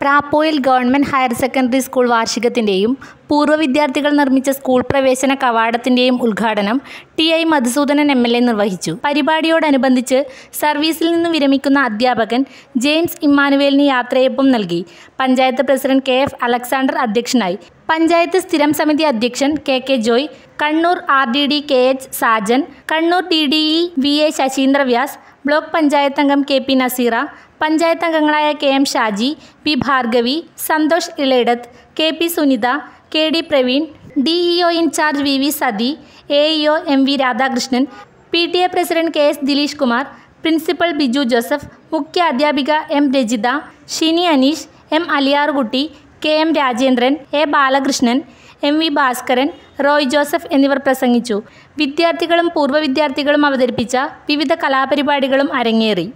പ്രാപ്പോയിൽ government higher secondary school വാർഷികത്തിൻ്റെയും പൂർവ്വ വിദ്യാർത്ഥികൾ നിർമ്മിച്ച സ്കൂൾ പ്രവേശന കവാടത്തിൻ്റെയും ഉദ്ഘാടനം T I Madhusoodanan M L A നിർവഹിച്ചു പരിപാടിയോടനുബന്ധിച്ച് സർവീസിൽ നിന്ന് വിരമിക്കുന്ന അധ്യാപകൻ ജെയിംസ് ഇമ്മാനുവേലിന് യാത്രയപ്പം നൽകി panchayat president K F Alexander അധ്യക്ഷനായി പഞ്ചായത്ത് സ്ഥിരം സമിതി അധ്യക്ഷൻ K K Joy Kannur R D D K H Sajan Kannur D D E V A Sasheendra Vyas block panchayat അംഗം കെ പി നസീറ പഞ്ചായത്ത് അംഗങ്ങളായ K M Shaji P Bhargavi Santhosh Elayidath K P Sunitha K D Praveen D E O incharge V V Sathi A E O M V Radhakrishnan P T A president K S Dileesh Kumar principal Biju Joseph മുഖ്യ അധ്യാപിക M Rajitha Shini Aneesh M Aliyarukutty K M Rajendran A Balakrishnan M V Bhaskaran Roy Joseph എന്നിവർ പ്രസംഗിച്ചു വിദ്യാർത്ഥികളും പൂർവ്വ വിദ്യാർത്ഥികളും അവതരിപ്പിച്ച വിവിധ കലാപരിപാടികളും അരങ്ങേറി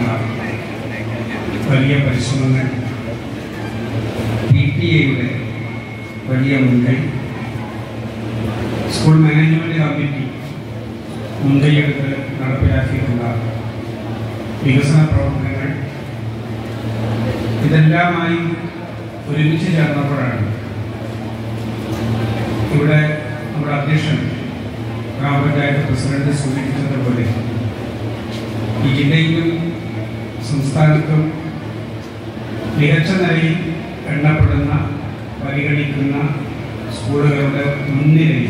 വലിയ പരിശ്രമങ്ങൾ പി ടി എയുടെ വലിയ മുൻകൈ സ്കൂൾ മാനേജ്മെൻറ്റ് കമ്മിറ്റി മുൻകൈയെടുത്ത് നടപ്പിലാക്കിയിട്ടുള്ള വികസന പ്രവർത്തനങ്ങൾ ഇതെല്ലാമായി ഒരുമിച്ച് ചേർന്നപ്പോഴാണ് ഇവിടെ നമ്മുടെ അധ്യക്ഷൻ ഗ്രാമപഞ്ചായത്ത് പ്രസിഡന്റ് സൂചിപ്പിച്ചതുപോലെ ഈ ജില്ലയിലും സംസ്ഥാനത്തും മികച്ച നിലയിൽ എണ്ണപ്പെടുന്ന പരിഗണിക്കുന്ന സ്കൂളുകളുടെ മുൻനിരയിൽ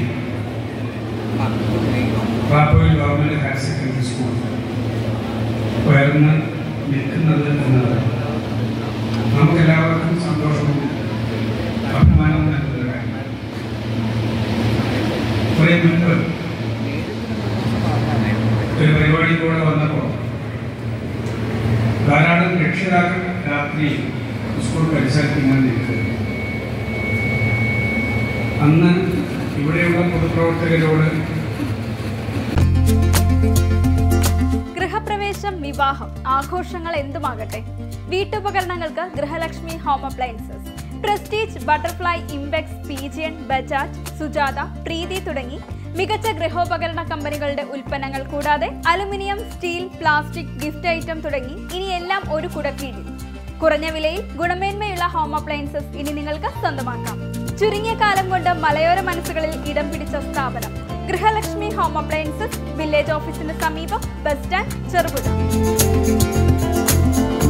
റാപ്പോയിൽ ഗവൺമെൻറ് ഹയർ സെക്കൻഡറി സ്കൂൾ ഉയർന്ന് നിൽക്കുന്നത് എന്നത് നമുക്കെല്ലാവർക്കും സന്തോഷവും അഭിമാനവും നൽകുന്ന കാര്യമാണ് കുറേ മുൻപ് ഒരു പരിപാടിയിലൂടെ വന്നപ്പോൾ ധാരാളം രക്ഷിതാക്കൾ രാത്രി സ്കൂൾ പരിസരത്ത് ഇങ്ങനെ നിൽക്കുന്നു അന്ന് ഇവിടെയുള്ള പൊതുപ്രവർത്തകരോട് ഗൃഹപ്രവേശം വിവാഹം ആഘോഷങ്ങൾ എന്തുമാകട്ടെ വീട്ടുപകരണങ്ങൾക്ക് Grihalakshmi home appliances Prestige Butterfly Impex Pigeon Bajaj Sujata Preethi തുടങ്ങി മികച്ച ഗൃഹോപകരണ കമ്പനികളുടെ ഉൽപ്പന്നങ്ങൾ കൂടാതെ aluminium steel plastic gift item തുടങ്ങി ഇനി എല്ലാം ഒരു കുടക്കീഴിൽ കുറഞ്ഞ വിലയിൽ ഗുണമേന്മയുള്ള ഹോം അപ്ലയൻസസ് ഇനി നിങ്ങൾക്ക് സ്വന്തമാക്കാം ചുരുങ്ങിയ കാലം കൊണ്ട് മലയോര മനസ്സുകളിൽ ഇടം പിടിച്ച സ്ഥാപനം ഗൃഹലക്ഷ്മി ഹോം അപ്ലയൻസസ് വില്ലേജ് ഓഫീസിന് സമീപം ബസ് സ്റ്റാൻഡ് ചെറുപുഴ